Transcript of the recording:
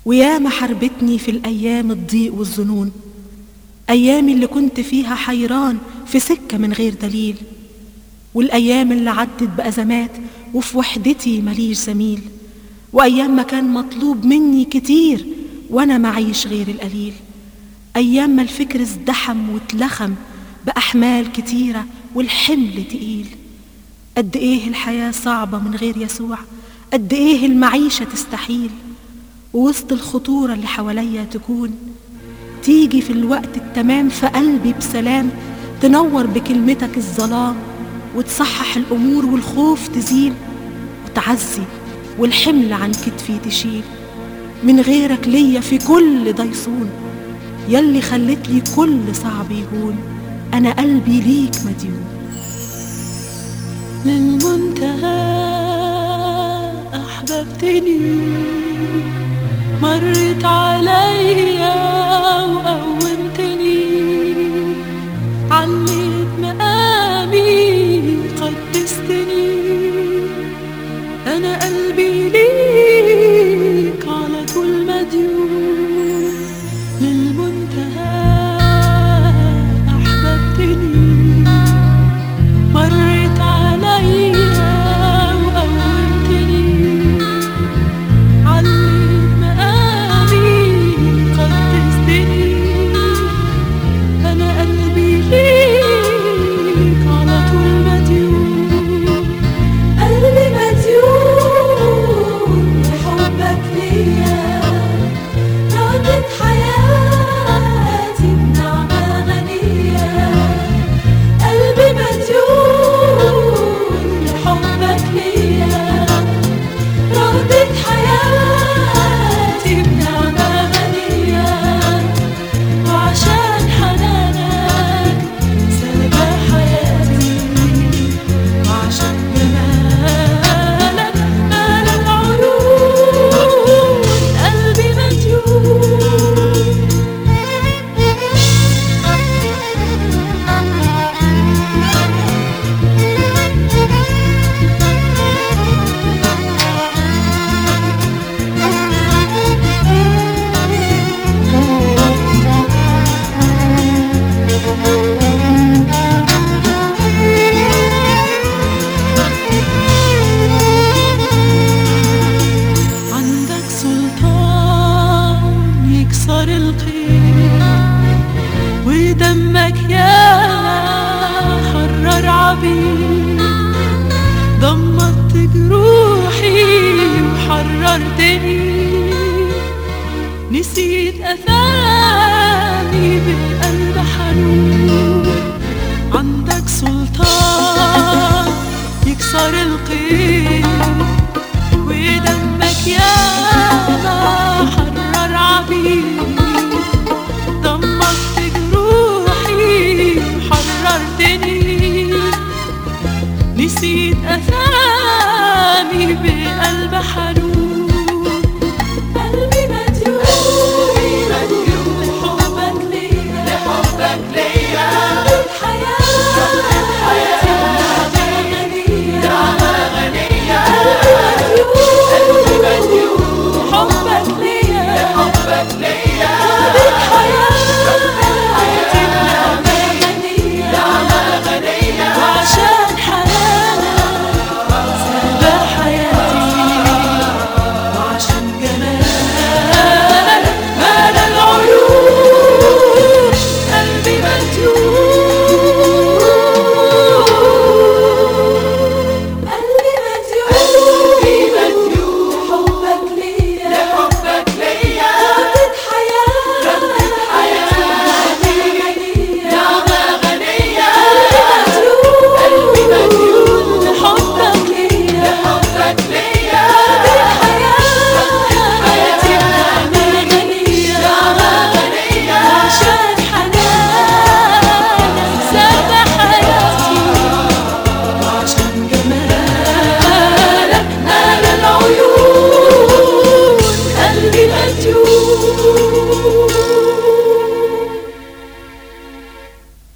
وياما حربتني في الأيام الضيق والظنون أيام اللي كنت فيها حيران في سكة من غير دليل والأيام اللي عدت بأزمات وفي وحدتي مليش زميل وأيام ما كان مطلوب مني كتير وأنا معيش غير القليل أيام ما الفكر ازدحم واتلخم بأحمال كتيرة والحمل تقيل قد إيه الحياة صعبة من غير يسوع قد إيه المعيشة تستحيل ووسط الخطورة اللي حواليا تكون تيجي في الوقت التمام في قلبي بسلام تنور بكلمتك الظلام وتصحح الأمور والخوف تزيل وتعزي والحمل عن كتفي تشيل من غيرك ليا في كل ده يصون يلي خلت لي كل صعب يهون أنا قلبي ليك مديون للمنتهى أحببتني مرت عليا وقومتني عليت مقامي قدستني أنا قلبي ليك على طول مديون للمنتهى أحببتني مرت عليا وقومتني عليت مقامي قدستني أنا قلبي ليك على طول مديون قلبي مديون لحبك ليا راضت حياتي بنعمة غنية قلبي مديون لحبك ليا راضت حياتي بنعمة غنية وعشان حنانك سلبى حياتي وعشان جمالك مال العيون قلبي عندك سلطان يكسر القيد ودمك يا حرر عبيد ضمت جروحي وحررتني نسيت أثامي بالقلب حنون عندك سلطان يكسر القيد